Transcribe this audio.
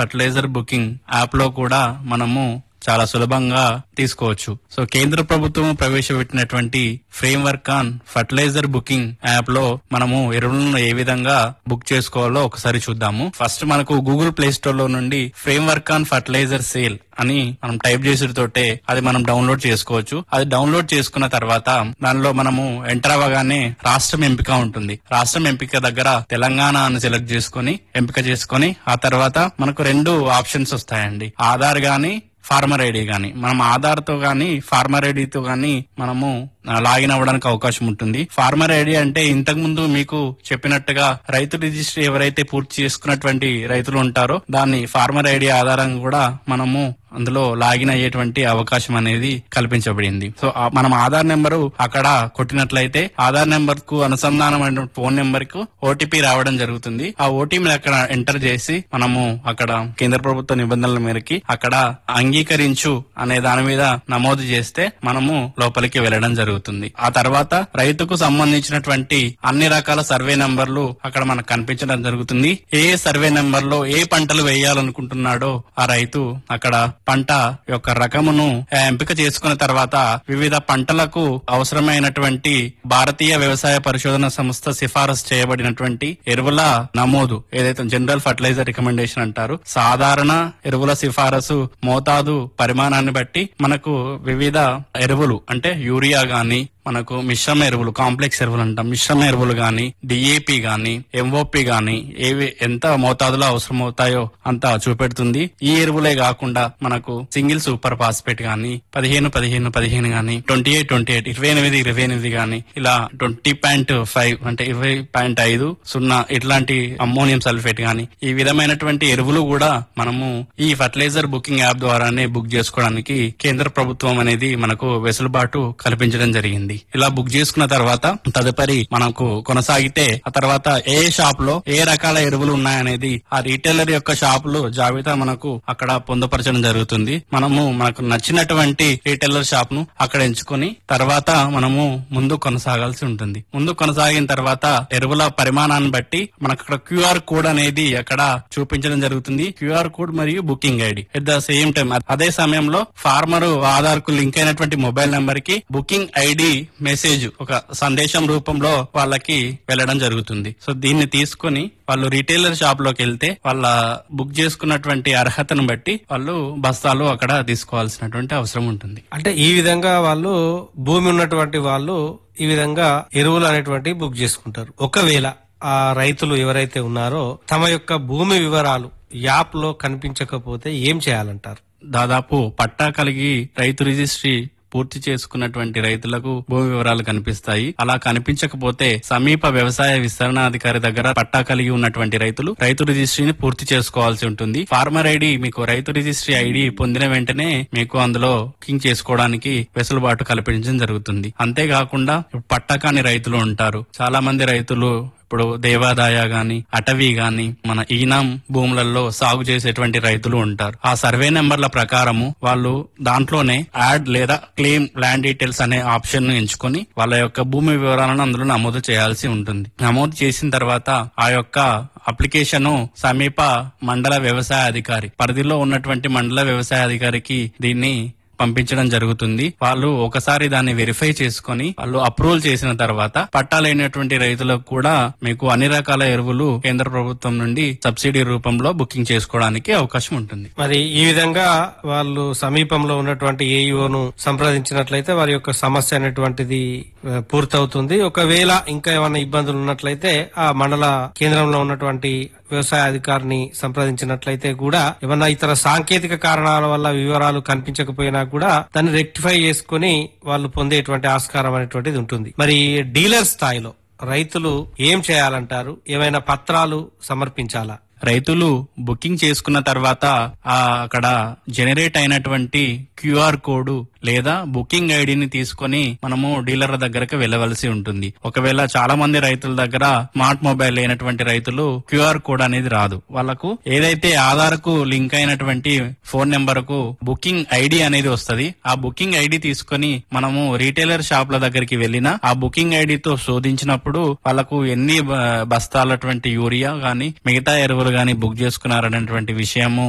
fertiliser booking app లో కూడా మనము చాలా సులభంగా తీసుకోవచ్చు సో కేంద్ర ప్రభుత్వం ప్రవేశపెట్టినటువంటి framework on fertiliser booking app లో మనము ఎరువులను ఏ విధంగా బుక్ చేసుకోవాలో ఒకసారి చూద్దాము ఫస్ట్ మనకు గూగుల్ ప్లే స్టోర్ లో నుండి framework on fertiliser sale అని మనం టైప్ చేసేటతోటే అది మనం డౌన్లోడ్ చేసుకోవచ్చు అది డౌన్లోడ్ చేసుకున్న తర్వాత దానిలో మనము ఎంటర్ అవ్వగానే రాష్ట్రం ఎంపిక ఉంటుంది రాష్ట్రం ఎంపిక దగ్గర తెలంగాణ అని సెలెక్ట్ చేసుకొని ఎంపిక చేసుకొని ఆ తర్వాత మనకు రెండు ఆప్షన్స్ వస్తాయండి ఆధార్ గాని ఫార్మర్ ఐడి గాని మనం ఆధార్ తో గాని ఫార్మర్ ఐడితో గాని మనము ఆ, లాగిన్ అవ్వడానికి అవకాశం ఉంటుంది ఫార్మర్ ఐడి అంటే ఇంతకు ముందు మీకు చెప్పినట్టుగా రైతు రిజిస్ట్రీ ఎవరైతే పూర్తి చేసుకున్నటువంటి రైతులు ఉంటారో దాన్ని ఫార్మర్ ఐడి ఆధారంగా కూడా మనము అందులో లాగిన్ అయ్యేటువంటి అవకాశం అనేది కల్పించబడింది సో ఆ మనం ఆధార్ నెంబరు అక్కడ కొట్టినట్లయితే ఆధార్ నెంబర్ కు అనుసంధానమైన ఫోన్ నెంబర్ కు ఓటీపీ రావడం జరుగుతుంది ఆ ఓటీపీ అక్కడ ఎంటర్ చేసి మనము అక్కడ కేంద్ర ప్రభుత్వ నిబంధనల మేరకి అక్కడ అంగీకరించు అనే దాని మీద నమోదు చేస్తే మనము లోపలికి వెళ్ళడం జరుగుతుంది ఆ తర్వాత రైతుకు సంబంధించినటువంటి అన్ని రకాల సర్వే నంబర్లు అక్కడ మనకు కనిపించడం జరుగుతుంది ఏ సర్వే నెంబర్ లో ఏ పంటలు వేయాలనుకుంటున్నాడో ఆ రైతు అక్కడ పంట యొక్క రకమును ఆ, ఎంపిక చేసుకున్న తర్వాత వివిధ పంటలకు అవసరమైనటువంటి భారతీయ వ్యవసాయ పరిశోధన సంస్థ సిఫారసు చేయబడినటువంటి ఎరువుల నమోదు ఏదైతే జనరల్ ఫర్టిలైజర్ రికమెండేషన్ అంటారు సాధారణ ఎరువుల సిఫారసు మోతాదు పరిమాణాన్ని బట్టి మనకు వివిధ ఎరువులు అంటే యూరియా గాని మనకు మిశ్రమ ఎరువులు కాంప్లెక్స్ ఎరువులు అంటాం మిశ్రమ ఎరువులు గాని డిఏపి గాని ఎంఓపి గాని ఏవి ఎంత మోతాదులో అవసరమవుతాయో అంత చూపెడుతుంది ఈ ఎరువులే కాకుండా మనకు సింగిల్ సూపర్ ఫాస్ఫేట్ గాని పదిహేను పదిహేను పదిహేను గాని ట్వంటీ ఎయిట్ ట్వంటీ ఎయిట్ ఇరవై ఎనిమిది ఇరవై ఎనిమిది గాని ఇలా ట్వంటీ పాయింట్ ఫైవ్ అంటే ఇరవై పాయింట్ ఐదు సున్నా ఇట్లాంటి అమ్మోనియం సల్ఫేట్ గాని ఈ విధమైనటువంటి ఎరువులు కూడా మనము ఈ ఫర్టిలైజర్ బుకింగ్ యాప్ ద్వారానే బుక్ చేసుకోవడానికి కేంద్ర ప్రభుత్వం అనేది మనకు వెసులుబాటు కల్పించడం జరిగింది ఇలా బుక్ చేసుకున్న తర్వాత తదుపరి మనకు కొనసాగితే ఆ తర్వాత ఏ షాప్ లో ఏ రకాల ఎరువులు ఉన్నాయనేది ఆ రీటైలర్ యొక్క షాపులు జాబితా మనకు అక్కడ పొందుపరచడం జరుగుతుంది మనము మనకు నచ్చినటువంటి రీటైలర్ షాప్ ను అక్కడ ఎంచుకొని తర్వాత మనము ముందు కొనసాగాల్సి ఉంటుంది ముందు కొనసాగిన తర్వాత ఎరువుల పరిమాణాన్ని బట్టి మనకు అక్కడ క్యూఆర్ కోడ్ అనేది అక్కడ చూపించడం జరుగుతుంది క్యూఆర్ కోడ్ మరియు booking ID at the same time అదే సమయంలో ఫార్మర్ ఆధార్ కు లింక్ అయినటువంటి మొబైల్ నెంబర్ కి బుకింగ్ ఐడి మెసేజ్ ఒక సందేశం రూపంలో వాళ్ళకి వెళ్ళడం జరుగుతుంది సో దీన్ని తీసుకొని వాళ్ళు రీటైలర్ షాప్ లోకి వెళ్తే వాళ్ళ బుక్ చేసుకున్నటువంటి అర్హతను బట్టి వాళ్ళు బస్తాలు అక్కడ తీసుకోవాల్సినటువంటి అవసరం ఉంటుంది అంటే ఈ విధంగా వాళ్ళు భూమి ఉన్నటువంటి వాళ్ళు ఈ విధంగా ఎరువులు అనేటువంటి బుక్ చేసుకుంటారు ఒకవేళ ఆ రైతులు ఎవరైతే ఉన్నారో తమ యొక్క భూమి వివరాలు యాప్ లో కనిపించకపోతే ఏం చేయాలంటారు దాదాపు పట్టా కలిగి రైతు రిజిస్ట్రీ పూర్తి చేసుకున్నటువంటి రైతులకు భూమి వివరాలు కనిపిస్తాయి అలా కనిపించకపోతే సమీప వ్యవసాయ విస్తరణాధికారి దగ్గర పట్టా కలిగి ఉన్నటువంటి రైతులు రైతు రిజిస్ట్రీని పూర్తి చేసుకోవాల్సి ఉంటుంది ఫార్మర్ ఐడి మీకు రైతు రిజిస్ట్రీ ఐడి పొందిన వెంటనే మీకు అందులో బుకింగ్ చేసుకోవడానికి వెసులుబాటు కల్పించడం జరుగుతుంది అంతేకాకుండా పట్టా కాని రైతులు ఉంటారు చాలా మంది రైతులు ఇప్పుడు దేవాదాయ గాని అటవీ గాని మన ఈనాం భూములలో సాగు చేసేటువంటి రైతులు ఉంటారు ఆ సర్వే నెంబర్ల ప్రకారము వాళ్ళు దాంట్లోనే యాడ్ లేదా క్లెయిమ్ ల్యాండ్ డీటెయిల్స్ అనే ఆప్షన్ ను ఎంచుకొని వాళ్ళ యొక్క భూమి వివరాలను అందులో నమోదు చేయాల్సి ఉంటుంది నమోదు చేసిన తర్వాత ఆ యొక్క అప్లికేషన్ సమీప మండల వ్యవసాయ అధికారి పరిధిలో ఉన్నటువంటి మండల వ్యవసాయ అధికారికి దీన్ని పంపించడం జరుగుతుంది వాళ్ళు ఒకసారి దాన్ని వెరిఫై చేసుకొని వాళ్ళు అప్రూవల్ చేసిన తర్వాత పట్టాలైనటువంటి రైతులకు కూడా మీకు అన్ని రకాల ఎరువులు కేంద్ర ప్రభుత్వం నుండి సబ్సిడీ రూపంలో బుకింగ్ చేసుకోవడానికి అవకాశం ఉంటుంది మరి ఈ విధంగా వాళ్ళు సమీపంలో ఉన్నటువంటి ఏఈఓను సంప్రదించినట్లయితే వారి యొక్క సమస్య అనేటువంటిది ఆ, పూర్తవుతుంది ఒకవేళ ఇంకా ఏమైనా ఇబ్బందులు ఉన్నట్లయితే ఆ మండల కేంద్రంలో ఉన్నటువంటి వ్యవసాయ అధికారిని సంప్రదించినట్లయితే కూడా ఏమన్నా ఇతర సాంకేతిక కారణాల వల్ల వివరాలు కనిపించకపోయినా కూడా దాన్ని రెక్టిఫై చేసుకుని వాళ్ళు పొందేటువంటి ఆస్కారం అనేటువంటిది ఉంటుంది మరి డీలర్ స్థాయిలో రైతులు ఏం చేయాలంటారు ఏమైనా పత్రాలు సమర్పించాలా రైతులు బుకింగ్ చేసుకున్న తర్వాత ఆ అక్కడ జనరేట్ అయినటువంటి క్యూఆర్ కోడ్ లేదా బుకింగ్ ఐడిని తీసుకొని మనము డీలర్ దగ్గరకు వెళ్ళవలసి ఉంటుంది ఒకవేళ చాలా మంది రైతుల దగ్గర స్మార్ట్ మొబైల్ లేనటువంటి రైతులు క్యూఆర్ కోడ్ అనేది రాదు వాళ్ళకు ఏదైతే ఆధార్ కు లింక్ అయినటువంటి ఫోన్ నెంబర్ కు బుకింగ్ ఐడి అనేది వస్తది ఆ బుకింగ్ ఐడి తీసుకొని మనము రీటైలర్ షాప్ల దగ్గరికి వెళ్ళినా ఆ బుకింగ్ ఐడితో శోధించినప్పుడు వాళ్ళకు ఎన్ని బ- బస్తాలటువంటి యూరియా గాని మిగతా ఎరువులు గాని బుక్ చేసుకున్నారనేటువంటి విషయము